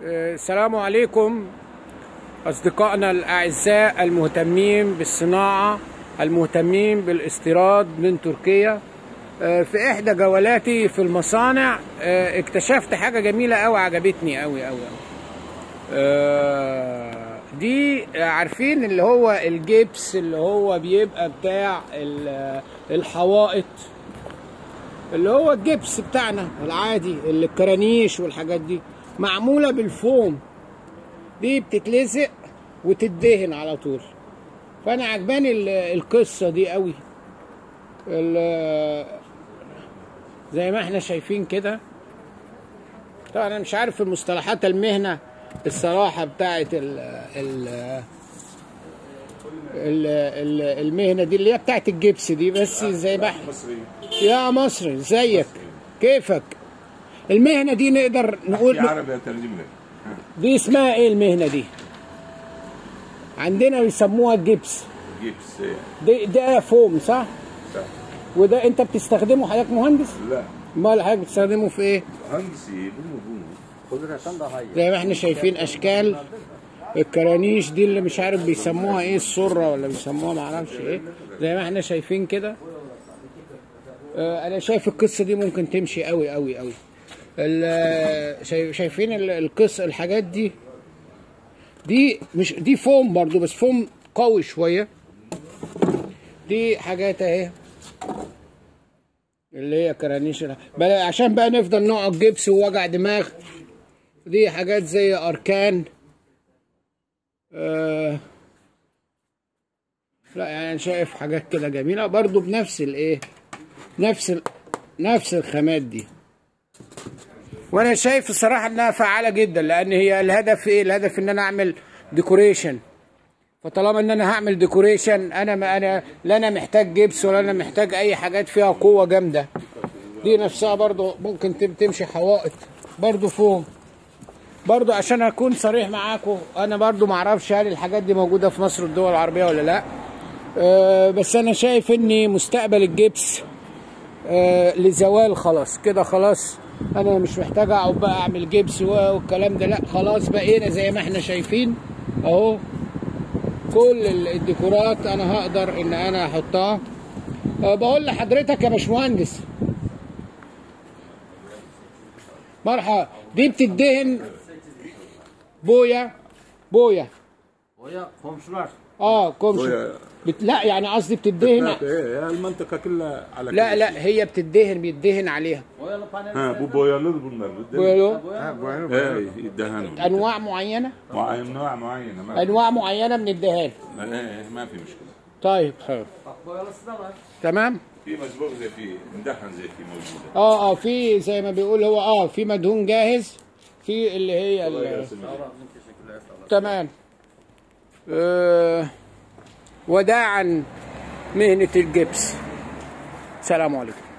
السلام عليكم أصدقائنا الأعزاء المهتمين بالصناعة المهتمين بالاستيراد من تركيا في إحدى جولاتي في المصانع اكتشفت حاجة جميلة أوي عجبتني أوي أوي أوي دي عارفين اللي هو الجبس اللي هو بيبقى بتاع الحوائط اللي هو الجبس بتاعنا العادي اللي الكرانيش والحاجات دي معموله بالفوم دي بتتلزق وتدهن على طول فانا عجباني القصه دي قوي زي ما احنا شايفين كده طبعا انا مش عارف المصطلحات المهنه الصراحه بتاعت ال ال ال المهنه دي اللي هي بتاعت الجبس دي بس زي ما يا مصري ازيك كيفك المهنه دي نقدر نقول عربي اترجم لك دي اسمها ايه المهنه دي عندنا بيسموها الجبس جبس دي ده فوم صح صح. وده انت بتستخدمه حضرتك مهندس لا امال حضرتك بتستخدمه في ايه هندسي بنو بنو زي ما احنا شايفين اشكال الكرانيش دي اللي مش عارف بيسموها ايه السره ولا بيسموها معرفش ايه زي ما احنا شايفين كده آه، انا شايف القصه دي ممكن تمشي قوي قوي قوي ال- شايف- شايفين ال- القصه الحاجات دي دي مش دي فوم برضو بس فوم قوي شويه دي حاجات اهي اللي هي كرانيش الح- بل- عشان بقى نفضل نقعد جبس ووجع دماغ دي حاجات زي اركان آه لا يعني أنا شايف حاجات كده جميله برضو بنفس الايه نفس ال... نفس الخامات دي وانا شايف الصراحه انها فعاله جدا لان هي الهدف ايه الهدف ان انا اعمل ديكوريشن فطالما ان انا هعمل ديكوريشن انا ما انا لا انا محتاج جبس ولا انا محتاج اي حاجات فيها قوه جامده دي نفسها برضو ممكن تم- تمشي حوائط برضو فوم برضو عشان اكون صريح معاكم انا برضو معرفش هل الحاجات دي موجوده في مصر والدول العربيه ولا لا أه بس انا شايف ان مستقبل الجبس آه، لزوال خلاص كده خلاص انا مش محتاج اقعد بقى اعمل جبس والكلام ده لا خلاص بقينا زي ما احنا شايفين اهو كل ال- الديكورات انا هقدر ان انا احطها أه بقول لحضرتك يا باشمهندس مرحبا دي بتدهن بويا بويا Oya komşular. اه كومش بويا. بت... لا يعني قصدي بتدهن ايه المنطقه كلها على لا كده. لا هي بتدهن بيدهن عليها Boyalı panel. ها bu boyalı bunlar بويا ايه يدهنوا انواع معينه معين نوع معين ما انواع معينه من الدهان ايه ما في مشكله طيب حلو Bak boyalısı da var. تمام في مسبوق زي في مدهن زي في موجوده اه اه في زي ما بيقول هو اه في مدهون جاهز في اللي هي الله ال- يسلمك Teşekkürler sağ olun. تمام آه وداعا مهنه الجبس سلام عليكم